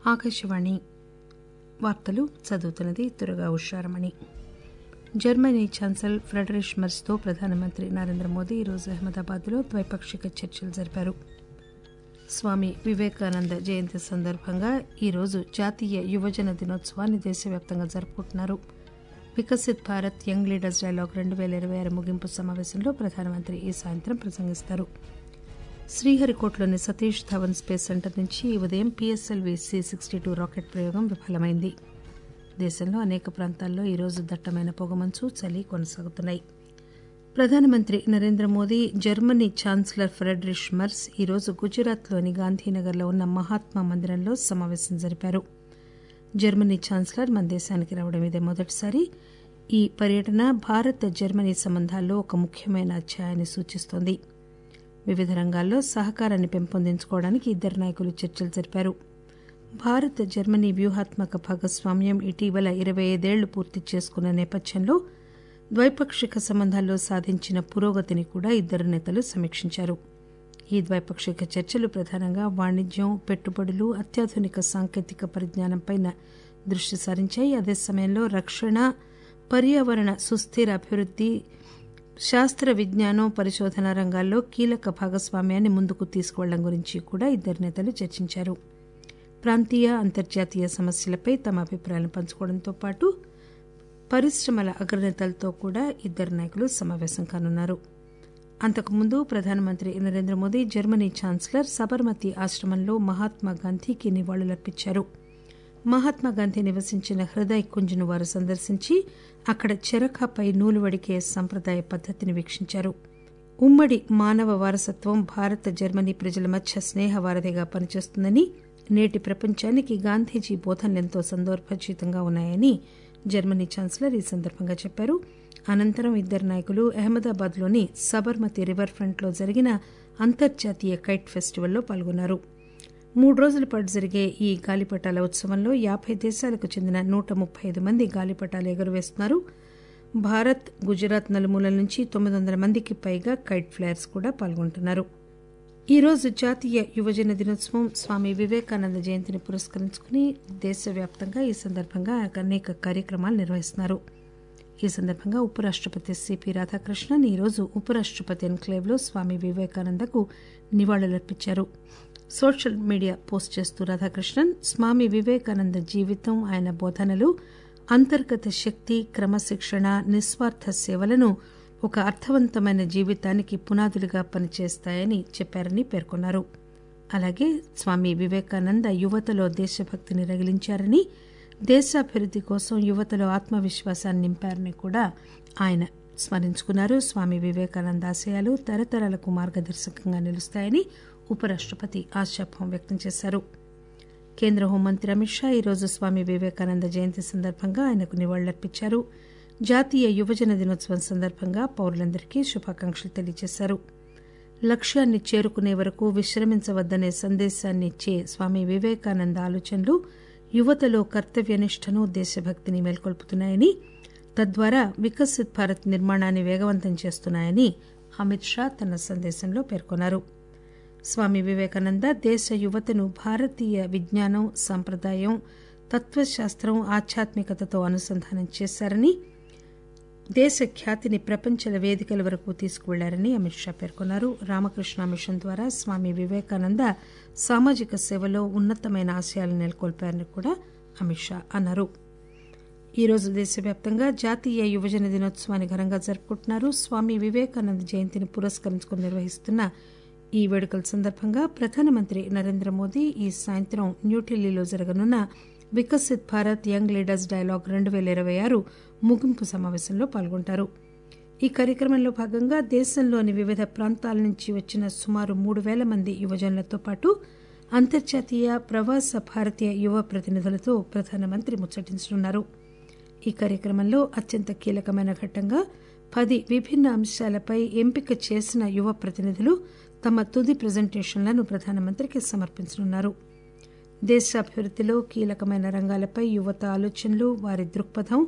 ఆకాశవాణి వార్తలు చదువుతున్నది Durga Usharamani Germany chancellor Friedrich మెర్స్తో ప్రధానమంత్రి నరేంద్ర మోదీ ఈరోజు అహ్మదాబాద్లో ద్వైపాక్షిక చర్చలు జరిపారు స్వామి వివేకానంద జయంతి సందర్భంగా ఈరోజు జాతీయ యువజన దినోత్సవాన్ని దేశవ్యాప్తంగా జరుపుకుంటున్నారు Viksit Bharat young leaders dialogue రెండు పేల ఇరవై ఆరు ముగింపు సమావేశంలో ప్రధానమంత్రి ఈ సాయంత్రం ప్రసంగిస్తారు శ్రీహరికోటలోని సతీష్ ధవన్ స్పేస్ సెంటర్ నుంచి ఈ ఉదయం PSLV C sixty two rocket ప్రయోగం విఫలమైంది దేశంలో అనేక ప్రాంతాల్లో ఈరోజు దట్టమైన పొగమంచు చలి కొనసాగుతున్నాయి ప్రధానమంత్రి Narendra Modi Germany chancellor Friedrich Merz ఈరోజు గుజరాత్లోని గాంధీనగర్లో ఉన్న మహాత్మా మందిరంలో సమావేశం జరిపారు జర్మనీ ఛాన్సలర్ మన దేశానికి రావడం ఇదే మొదటిసారి ఈ పర్యటన భారత్ జర్మనీ సంబంధాల్లో ఒక ముఖ్యమైన అధ్యాయాన్ని సూచిస్తోంది వివిధ రంగాల్లో సహకారాన్ని పెంపొందించుకోవడానికి ఇద్దరు నాయకులు చర్చలు జరిపారు భారత్ జర్మనీ వ్యూహాత్మక భాగస్వామ్యం ఇటీవల ఇరవై ఐదేళ్లు పూర్తి చేసుకున్న నేపథ్యంలో ద్వైపాక్షిక సంబంధాల్లో సాధించిన పురోగతిని కూడా ఇద్దరు నేతలు సమీక్షించారు ఈ ద్వైపాక్షిక చర్చలు ప్రధానంగా వాణిజ్యం పెట్టుబడులు అత్యాధునిక సాంకేతిక పరిజ్ఞానంపై దృష్టి సారించాయి అదే సమయంలో రక్షణ పర్యావరణ సుస్థిర అభివృద్ది శాస్త్ర విజ్ఞానం పరిశోధన రంగాల్లో కీలక భాగస్వామ్యాన్ని ముందుకు తీసుకువెళ్లడం గురించి కూడా ఇద్దరు నేతలు చర్చించారు ప్రాంతీయ అంతర్జాతీయ సమస్యలపై తమ అభిప్రాయాలను పంచుకోవడంతో పాటు పరిశ్రమల అగ్రనేతలతో కూడా ఇద్దరు నాయకులు సమావేశం కానున్నారు అంతకుముందు ప్రధానమంత్రి నరేంద్ర మోదీ జర్మనీ ఛాన్సలర్ సబర్మతి ఆశ్రమంలో మహాత్మాగాంధీకి నివాళులర్పించారు మహాత్మాగాంధీ నివసించిన హృదయ్ కుంజ్ను వారు సందర్శించి అక్కడ చెరకాపై నూలు వడికే సంప్రదాయ పద్దతిని వీక్షించారు ఉమ్మడి మానవ వారసత్వం భారత జర్మనీ ప్రజల మధ్య స్నేహ వారధిగా పనిచేస్తుందని నేటి ప్రపంచానికి గాంధీజీ బోధనలెంతో సందర్భోచితంగా ఉన్నాయని జర్మనీ ఛాన్సలర్ ఈ సందర్భంగా చెప్పారు అనంతరం ఇద్దరు నాయకులు అహ్మదాబాద్లోని సబర్మతి రివర్ ఫ్రంట్లో జరిగిన అంతర్జాతీయ కైట్ ఫెస్టివల్లో పాల్గొన్నారు మూడు రోజుల పాటు జరిగే ఈ గాలిపటాల ఉత్సవంలో యాబై దేశాలకు చెందిన నూట ముప్పై ఐదు మంది గాలిపటాలు ఎగురవేస్తున్నారు భారత్ గుజరాత్ నలుమూలల నుంచి తొమ్మిది వందల మందికి పైగా కైట్ ఫ్లయర్స్ కూడా పాల్గొంటున్నారు ఈరోజు జాతీయ యువజన దినోత్సవం స్వామి వివేకానంద జయంతిని పురస్కరించుకుని దేశవ్యాప్తంగా ఈ సందర్భంగా అనేక కార్యక్రమాలు నిర్వహిస్తున్నారు ఈ సందర్భంగా ఉపరాష్టపతి సిపి రాధాకృష్ణన్ ఈరోజు ఉపరాష్టపతి ఎన్క్లేవ్లో స్వామి వివేకానందకు నివాళులర్పించారు సోషల్ మీడియా పోస్ట్ చేస్తూ రాధాకృష్ణన్ స్వామి వివేకానంద జీవితం ఆయన బోధనలు అంతర్గత శక్తి క్రమశిక్షణ నిస్వార్థ సేవలను ఒక అర్థవంతమైన జీవితానికి పునాదులుగా పనిచేస్తాయని చెప్పారని పేర్కొన్నారు అలాగే స్వామి వివేకానంద యువతలో దేశభక్తిని రగిలించారని దేశాభివృద్ది కోసం యువతలో ఆత్మవిశ్వాసాన్ని నింపారని కూడా ఆయన స్మరించుకున్నారు స్వామి వివేకానంద ఆశయాలు తరతరాలకు మార్గదర్శకంగా నిలుస్తాయని ఉపరాష్టపతి ఆశాభావం వ్యక్తం చేశారు కేంద్ర హోంమంత్రి అమిత్ షా ఈరోజు స్వామి వివేకానంద జయంతి సందర్భంగా ఆయనకు నివాళులర్పించారు జాతీయ యువజన దినోత్సవం సందర్భంగా పౌరులందరికీ శుభాకాంక్షలు తెలియజేశారు లక్ష్యాన్ని చేరుకునే వరకు విశ్రమించవద్దనే సందేశాన్ని ఇచ్చే స్వామి వివేకానంద ఆలోచనలు యువతలో కర్తవ్యనిష్టను దేశభక్తిని మేల్కొల్పుతున్నాయని తద్వారా వికసిత్ భారత్ నిర్మాణాన్ని వేగవంతం చేస్తున్నాయని అమిత్ షా తన సందేశంలో పేర్కొన్నారు స్వామి వివేకానంద దేశ యువతను భారతీయ విజ్ఞానం సంప్రదాయం తత్వశాస్త్రం ఆధ్యాత్మికతతో అనుసంధానం చేశారని దేశ ఖ్యాతిని ప్రపంచ వేదికల వరకు తీసుకువెళ్లారని అమిత్ షా పేర్కొన్నారు రామకృష్ణ మిషన్ ద్వారా స్వామి వివేకానంద సామాజిక సేవలో ఉన్నతమైన ఆశయాలను నెలకొల్పారని కూడా అమిత్ షా అన్నారు ఈరోజు దేశవ్యాప్తంగా జాతీయ యువజన దినోత్సవాన్ని ఘనంగా జరుపుకుంటున్నారు స్వామి వివేకానంద జయంతిని పురస్కరించుకుని నిర్వహిస్తున్న ఈ వేడుకల సందర్భంగా ప్రధానమంత్రి నరేంద్ర మోదీ ఈ సాయంత్రం న్యూఢిల్లీలో జరగనున్న Viksit Bharat young leaders dialogue రెండు పేల ఇరవై ఆరు ముగింపు సమావేశంలో పాల్గొంటారు ఈ కార్యక్రమంలో భాగంగా దేశంలోని వివిధ ప్రాంతాల నుంచి వచ్చిన సుమారు మూడు పేల మంది యువజనులతో పాటు అంతర్జాతీయ ప్రవాస భారతీయ యువ ప్రతినిధులతో ప్రధానమంత్రి ముచ్చటించనున్నారు ఈ కార్యక్రమంలో అత్యంత కీలకమైన ఘట్టంగా పది విభిన్న అంశాలపై ఎంపిక చేసిన యువ ప్రతినిధులు తమ తుది ప్రజెంటేషన్లను ప్రధానమంత్రికి సమర్పించనున్నారు దేశాభివృద్దిలో కీలకమైన రంగాలపై యువత ఆలోచనలు వారి దృక్పథం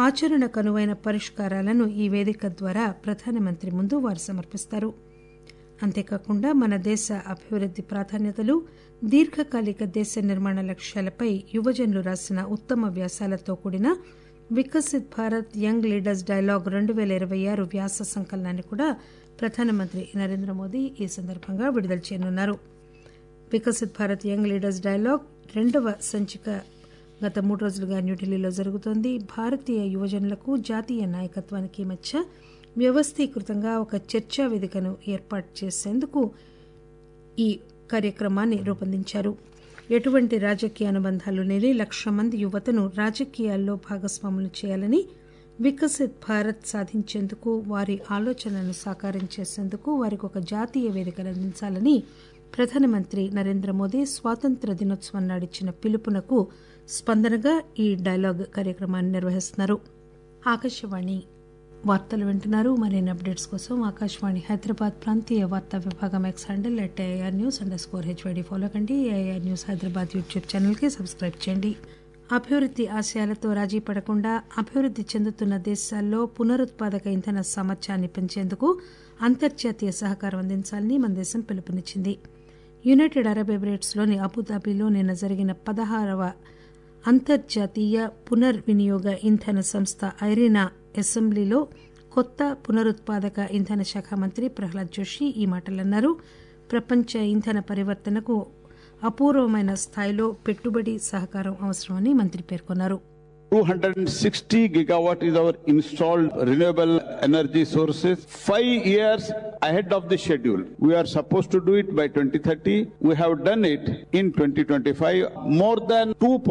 ఆచరణకు అనువైన పరిష్కారాలను ఈ వేదిక ద్వారా ప్రధానమంత్రి ముందు వారు సమర్పిస్తారు అంతేకాకుండా మన దేశ అభివృద్ది ప్రాధాన్యతలు దీర్ఘకాలిక దేశ నిర్మాణ లక్ష్యాలపై యువజనులు రాసిన ఉత్తమ వ్యాసాలతో కూడిన Viksit Bharat young leaders dialogue రెండు పేల ఇరవై ఆరు వ్యాస సంకలనాన్ని కూడా ప్రధానమంత్రి నరేంద్ర మోదీ ఈ సందర్భంగా విడుదల చేయనున్నారు Viksit Bharat young leaders dialogue రెండవ సంచిక గత మూడు రోజులుగా న్యూఢిల్లీలో జరుగుతోంది భారతీయ యువజనులకు జాతీయ నాయకత్వానికి మధ్య వ్యవస్థీకృతంగా ఒక చర్చా వేదికను ఏర్పాటు చేసేందుకు ఈ కార్యక్రమాన్ని రూపొందించారు ఎటువంటి రాజకీయ అనుబంధాలు లేని లక్ష మంది యువతను రాజకీయాల్లో భాగస్వాములు చేయాలని వికసిత్ భారత్ సాధించేందుకు వారి ఆలోచనలను సాకారం చేసేందుకు వారికి ఒక జాతీయ వేదికను అందించాలని ప్రధానమంత్రి నరేంద్ర మోదీ స్వాతంత్ర దినోత్సవం నాడిచ్చిన పిలుపునకు స్పందనగా ఈ డైలాగ్ కార్యక్రమాన్ని నిర్వహిస్తున్నారు ఆకాశవాణి వార్తలు వింటున్నారు మరిన్ని అప్డేట్స్ కోసం ఆకాశవాణి హైదరాబాద్ ప్రాంతీయ వార్తా విభాగం X handle at AR news underscore HYD follow కండి ఏఆర్ న్యూస్ హైదరాబాద్ యూట్యూబ్ ఛానల్కి సబ్స్క్రైబ్ చేయండి అభివృద్ది ఆశయాలతో రాజీ పడకుండా అభివృద్ది చెందుతున్న దేశాల్లో పునరుత్పాదక ఇంధన సామర్థ్యాన్ని పెంచేందుకు అంతర్జాతీయ సహకారం అందించాలని మన దేశం పిలుపునిచ్చింది యునైటెడ్ అరబ్ ఎమిరేట్స్లోని అబుదాబిలో నిన్న జరిగిన పదహారవ అంతర్జాతీయ పునర్వినియోగ ఇంధన సంస్థ ఐరీనా అసెంబ్లీలో కొత్త పునరుత్పాదక ఇంధన శాఖ మంత్రి ప్రహ్లాద్ జోషి ఈ మాటలన్నారు ప్రపంచ ఇంధన పరివర్తనకు అపూర్వమైన స్థాయిలో పెట్టుబడి సహకారం అవసరమని మంత్రి పేర్కొన్నారు 260 gigawatt is our installed renewable energy sources. Five years ahead of the schedule. We are supposed to do it by 2030. We have done it in 2025. More than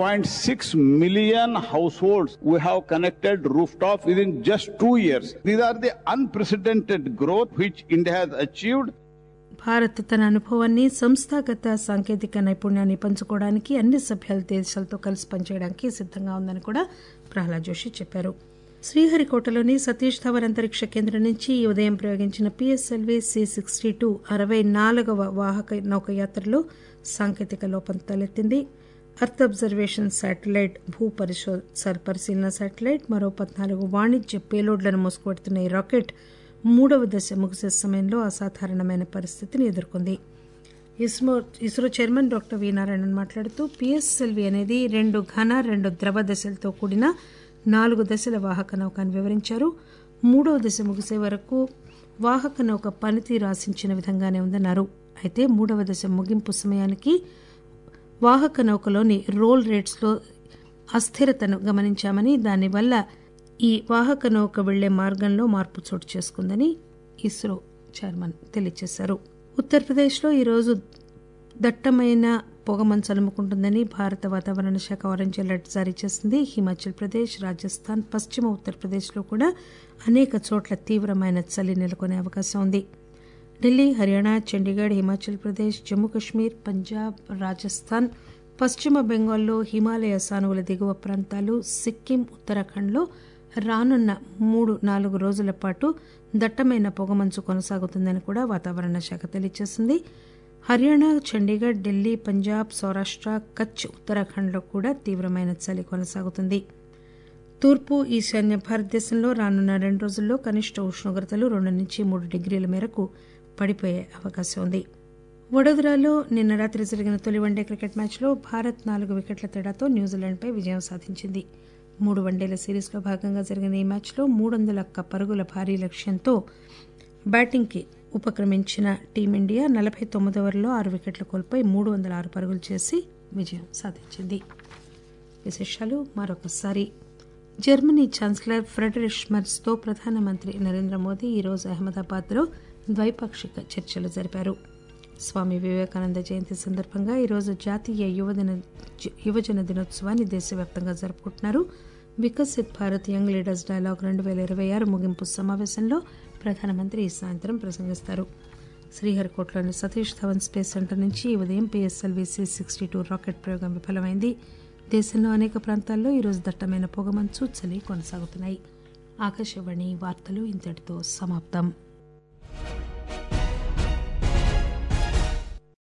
2.6 million households we have connected rooftop within just two years. These are the unprecedented growth which India has achieved Bharat తన అనుభవాన్ని సంస్థాగత సాంకేతిక నైపుణ్యాన్ని పంచుకోవడానికి అన్ని సభ్యుల దేశాలతో కలిసి పనిచేయడానికి సిద్దంగా ఉందని కూడా ప్రహ్లాద్ జోషి చెప్పారు శ్రీహరికోటలోని సతీష్ ధవన్ అంతరిక్ష కేంద్రం నుంచి ఈ ఉదయం ప్రయోగించిన పిఎస్ఎల్వి సి సిక్స్టీ టూ అరవై నాలుగవ వాహక నౌకయాత్రలో సాంకేతిక లోపం తలెత్తింది అర్త్ అబ్జర్వేషన్ శాటిలైట్ భూ పరిశో పరిశీలన శాటిలైట్ మరో పద్నాలుగు వాణిజ్య పేలోడ్లను మోసుకుపెడుతున్న ఈ రాకెట్ మూడవ దశ ముగిసే సమయంలో అసాధారణమైన పరిస్థితిని ఎదుర్కొంది ISRO ISRO chairman doctor V Narayanan మాట్లాడుతూ పిఎస్ఎల్వి అనేది రెండు ఘన రెండు ద్రవ దశలతో కూడిన నాలుగు దశల వాహక నౌక అని వివరించారు మూడవ దశ ముగిసే వరకు వాహక నౌక పనితీరు ఆశించిన విధంగానే ఉందన్నారు అయితే మూడవ దశ ముగింపు సమయానికి వాహక నౌకలోని రోల్ రేట్స్లో అస్థిరతను గమనించామని దానివల్ల ఈ వాహక నౌక వెళ్లే మార్గంలో మార్పు చోటు చేసుకుందని ఇస్రో చైర్మన్ తెలియజేశారు ఉత్తరప్రదేశ్లో ఈరోజు దట్టమైన పొగమంచు అలుముకుంటుందని భారత వాతావరణ శాఖ ఆరెంజ్ అలర్ట్ జారీ చేసింది హిమాచల్ ప్రదేశ్ రాజస్థాన్ పశ్చిమ ఉత్తరప్రదేశ్లో కూడా అనేక చోట్ల తీవ్రమైన చలి నెలకొనే అవకాశం ఉంది ఢిల్లీ హర్యానా చండీగఢ్ హిమాచల్ ప్రదేశ్ జమ్మూ కశ్మీర్ పంజాబ్ రాజస్థాన్ పశ్చిమ బెంగాల్లో హిమాలయ సానువుల దిగువ ప్రాంతాలు సిక్కిం ఉత్తరాఖండ్లో రానున్న మూడు నాలుగు రోజుల పాటు దట్టమైన పొగమంచు కొనసాగుతుందని కూడా వాతావరణ శాఖ తెలియజేసింది హర్యానా చండీగఢ్ ఢిల్లీ పంజాబ్ సౌరాష్ట్ర కచ్ ఉత్తరాఖండ్లో కూడా తీవ్రమైన చలి కొనసాగుతుంది తూర్పు ఈశాన్య భారతదేశంలో రానున్న రెండు రోజుల్లో కనిష్ట ఉష్ణోగ్రతలు రెండు నుంచి మూడు డిగ్రీల మేరకు పడిపోయే అవకాశం ఉంది వడోదరాలో నిన్న రాత్రి జరిగిన తొలి వన్డే క్రికెట్ మ్యాచ్లో భారత్ నాలుగు వికెట్ల తేడాతో న్యూజిలాండ్పై విజయం సాధించింది మూడు వన్డేల సిరీస్లో భాగంగా జరిగిన ఈ మ్యాచ్లో మూడు వందల ఒక్క పరుగుల భారీ లక్ష్యంతో బ్యాటింగ్కి ఉపక్రమించిన టీమిండియా నలభై తొమ్మిది ఓవర్లో ఆరు వికెట్లు కోల్పోయి మూడు వందల ఆరు పరుగులు చేసి విజయం సాధించింది విశేషాలు మరొకసారి జర్మనీ ఛాన్సలర్ ఫ్రెడరిష్ మర్స్తో ప్రధానమంత్రి నరేంద్ర మోదీ ఈరోజు అహ్మదాబాద్లో ద్వైపాక్షిక చర్చలు జరిపారు స్వామి వివేకానంద జయంతి సందర్భంగా ఈరోజు జాతీయ యువదిన యువజన దినోత్సవాన్ని దేశవ్యాప్తంగా జరుపుకుంటున్నారు Viksit Bharat young leaders dialogue రెండు వేల ఇరవై ఆరు ముగింపు సమావేశంలో ప్రధానమంత్రి ఈ సాయంత్రం ప్రసంగిస్తారు శ్రీహరికోటలోని సతీష్ ధవన్ స్పేస్ సెంటర్ నుంచి ఈ ఉదయం PSLV C sixty two rocket ప్రయోగం విఫలమైంది దేశంలో అనేక ప్రాంతాల్లో ఈరోజు దట్టమైన పొగమంచు చలి కొనసాగుతున్నాయి ఆకాశవాణి వార్తలు ఇంతటితో సమాప్తం